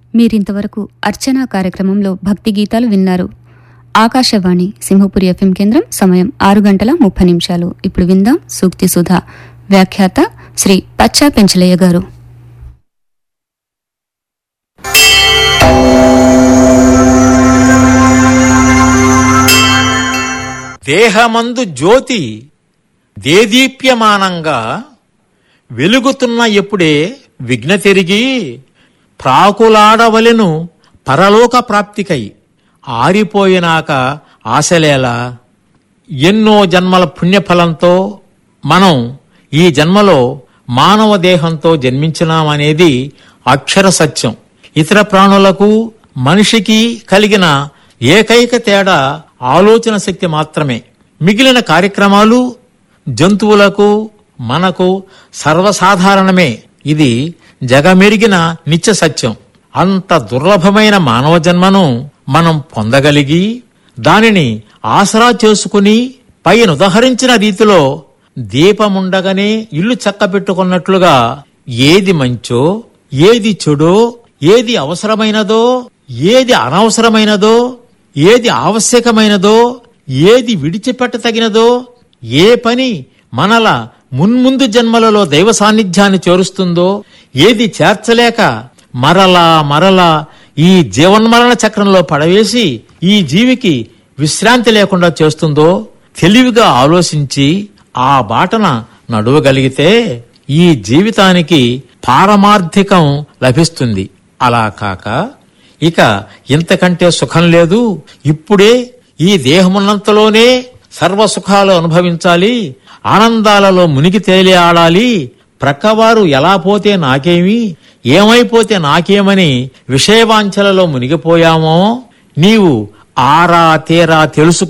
మీరింతవరకు అర్చనా కార్యక్రమంలో భక్తి గీతాలు విన్నారు ఆకాశవాణి సింహపురి ఎఫ్ఎం కేంద్రం సమయం ఆరు గంటల ముప్పై నిమిషాలు ఇప్పుడు విందాం సూక్తి సుధా వ్యాఖ్యాత శ్రీ పచ్చా పెంచలయ్య గారు దేహమందు జ్యోతి దేదీప్యమానంగా వెలుగుతున్న ఎప్పుడే విఘ్న తిరిగి ప్రాకులాడవలెను పరలోక ప్రాప్తికై ఆరిపోయినాక ఆశలేలా ఎన్నో జన్మల పుణ్యఫలంతో మనం ఈ జన్మలో మానవ దేహంతో జన్మించినామనేది అక్షర సత్యం ఇతర ప్రాణులకు మనిషికి కలిగిన ఏకైక తేడా ఆలోచన శక్తి మాత్రమే మిగిలిన కార్యక్రమాలు జంతువులకు మనకు సర్వసాధారణమే ఇది జగమెరిగిన నిత్య సత్యం అంత దుర్లభమైన మానవ జన్మను మనం పొందగలిగి దానిని ఆసరా చేసుకుని పైన ఉదహరించిన రీతిలో దీపముండగానే ఇల్లు చక్కబెట్టుకున్నట్లుగా ఏది మంచో ఏది చెడో ఏది అవసరమైనదో ఏది అనవసరమైనదో ఏది ఆవశ్యకమైనదో ఏది విడిచిపెట్టతగినదో ఏ పని మనల మున్ముందు జన్మలలో దైవ సాన్నిధ్యాన్ని చేరుస్తుందో ఏది చేర్చలేక మరలా మరలా ఈ జీవన్మరణ చక్రంలో పడవేసి ఈ జీవికి విశ్రాంతి లేకుండా చేస్తుందో తెలివిగా ఆలోచించి ఆ బాటన నడువగలిగితే ఈ జీవితానికి పారమార్థికం లభిస్తుంది అలా కాక ఇక ఇంతకంటే సుఖం లేదు ఇప్పుడే ఈ దేహమున్నంతలోనే సర్వ సుఖాలు అనుభవించాలి ఆనందాలలో మునిగి తేలి ఆడాలి ప్రక్కవారు ఎలా పోతే నాకేమి ఏమైపోతే నాకేమని విషయవాంఛలలో మునిగిపోయామో నీవు ఆరా తేరా తెలుసు